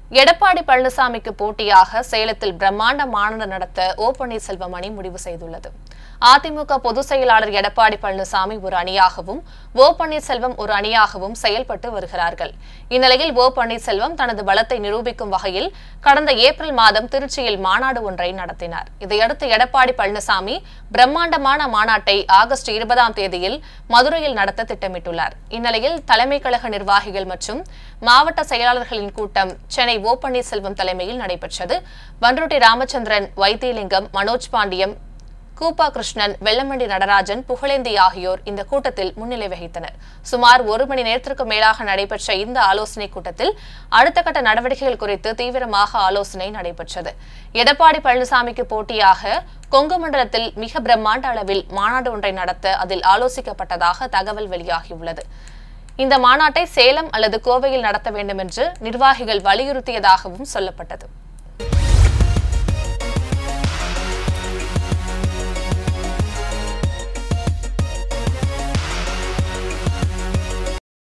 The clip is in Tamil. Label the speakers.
Speaker 1: எடப்பாடி பழனிசாமிக்கு போட்டியாக சேலத்தில் பிரம்மாண்ட மாநாடு நடத்த ஓ பன்னீர்செல்வம் அணி முடிவு செய்துள்ளது அதிமுக பொதுச் செயலாளர் எடப்பாடி பழனிசாமி ஒரு அணியாகவும் ஓ பன்னீர்செல்வம் ஒரு அணியாகவும் செயல்பட்டு வருகிறார்கள் இந்நிலையில் ஓ பன்னீர்செல்வம் தனது பலத்தை நிரூபிக்கும் வகையில் கடந்த ஏப்ரல் மாதம் திருச்சியில் மாநாடு ஒன்றை நடத்தினார் இதையடுத்து எடப்பாடி பழனிசாமி பிரம்மாண்டமான மாநாட்டை ஆகஸ்ட் இருபதாம் தேதியில் மதுரையில் நடத்த திட்டமிட்டுள்ளார் இந்நிலையில் தலைமை கழக நிர்வாகிகள் மற்றும் மாவட்ட செயலாளர்களின் கூட்டம் சென்னை ஓ பன்னீர்செல்வம் தலைமையில் நடைபெற்றது பன்ருட்டி ராமச்சந்திரன் வைத்தியலிங்கம் மனோஜ் பாண்டியம் கூப்பா கிருஷ்ணன் வெள்ளமண்டி நடராஜன் புகழேந்தி ஆகியோர் இந்த கூட்டத்தில் முன்னிலை வகித்தனர் சுமார் ஒரு மணி நேரத்திற்கு மேலாக நடைபெற்ற இந்த ஆலோசனைக் கூட்டத்தில் அடுத்த கட்ட நடவடிக்கைகள் குறித்து தீவிரமாக ஆலோசனை நடைபெற்றது எடப்பாடி பழனிசாமிக்கு போட்டியாக கொங்கு மண்டலத்தில் மிக பிரம்மாண்ட அளவில் மாநாடு ஒன்றை நடத்த அதில் ஆலோசிக்கப்பட்டதாக தகவல் வெளியாகியுள்ளது இந்த மாநாட்டை சேலம் அல்லது கோவையில் நடத்த வேண்டும் என்று நிர்வாகிகள் வலியுறுத்தியதாகவும் சொல்லப்பட்டது